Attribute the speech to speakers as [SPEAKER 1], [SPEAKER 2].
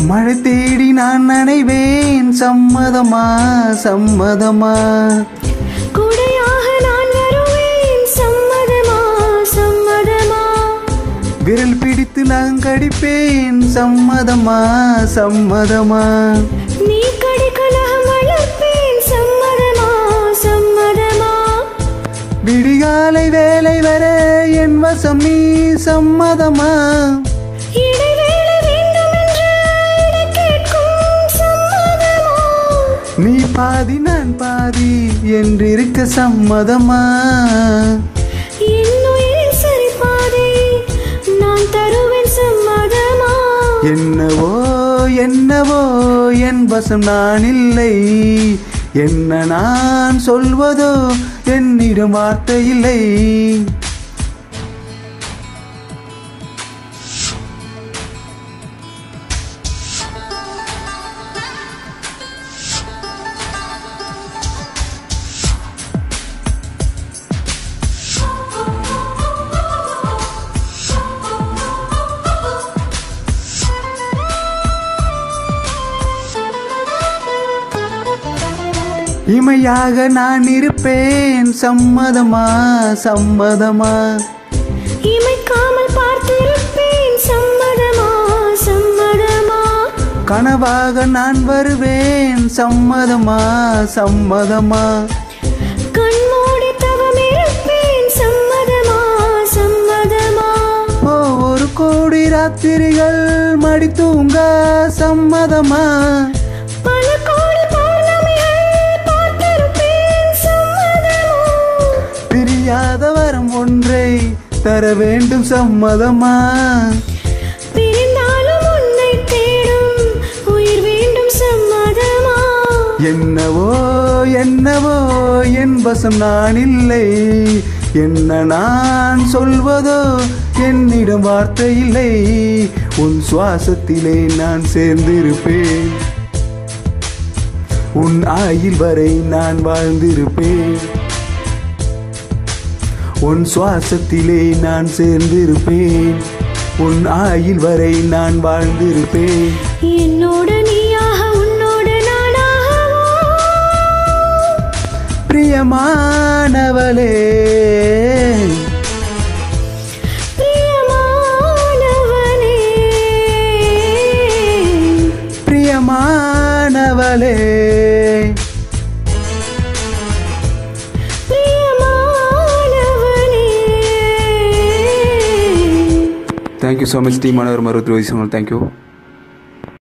[SPEAKER 1] மழை தேடி நான் நனைவேன் சம்மதமா சம்மதமா
[SPEAKER 2] குடையாக நான் வருவேன் சம்மதமா சம்மதமா
[SPEAKER 1] விரல் பிடித்து நான் கடிப்பேன் சம்மதமா சம்மதமா
[SPEAKER 2] நீ கடிக்கலகம் வளர்ப்பேன் சம்மதமா சம்மதமா
[SPEAKER 1] விடிகாலை வேலை வர என் வசம் நீ சம்மதமா
[SPEAKER 2] இடைவேளை வேண்டும் என்று இடம் கேட்கும் சம்மதமா
[SPEAKER 1] நீ பாதி நான் பாதி என்றிருக்க சம்மதமா
[SPEAKER 2] என்னுயிரில் சரிபாதி நான் தருவேன் சம்மதமா
[SPEAKER 1] என்னவோ என்னவோ என் வசம் நான் இல்லை என்ன நான் சொல்வதோ என்னிடம் வார்த்தை இல்லை இமையாக நான் இருப்பேன் சம்மதமா சம்மதமா
[SPEAKER 2] இமைக்காமல் பார்த்திருப்பேன் சம்மதமா சம்மதமா
[SPEAKER 1] கனவாக நான் வருவேன் சம்மதமா சம்மதமா
[SPEAKER 2] கண்மூடி தவம் இருப்பேன் சம்மதமா சம்மதமா
[SPEAKER 1] ஓ ஒரு கோடி ராத்திரிகள் மடி தூங்க சம்மதமா
[SPEAKER 2] பல கோடி பௌர்ணமிகள் பார்த்திருப்பேன் சம்மதமா
[SPEAKER 1] பிரியாத வரம் ஒன்றை தர வேண்டும் சம்மதமா
[SPEAKER 2] பிரிந்தாலும் உன்னை தேடும் உயிர் வேண்டும் சம்மதமா
[SPEAKER 1] என்னவோ என்னவோ என் வசம் நான் இல்லை என்ன நான் சொல்வதோ என்னிடம் வார்த்தை இல்லை உன் சுவாசத்திலே நான் சேர்ந்திருப்பேன் உன் ஆயில் வரை நான் வாழ்ந்திருப்பேன் உன் சுவாசத்திலே நான் சேர்ந்திருப்பேன் உன் ஆயில் வரை நான் வாழ்ந்திருப்பேன்
[SPEAKER 2] என்னோடு நீயாக உன்னோடு நானாகவோ
[SPEAKER 1] பிரியமானவளே
[SPEAKER 2] பிரியமானவனே
[SPEAKER 1] பிரியமானவளே
[SPEAKER 2] பிரியமானவனே
[SPEAKER 1] தேங்க்யூ ஸோ மச் டீம் மனோர் மருத்துவ தேங்க்யூ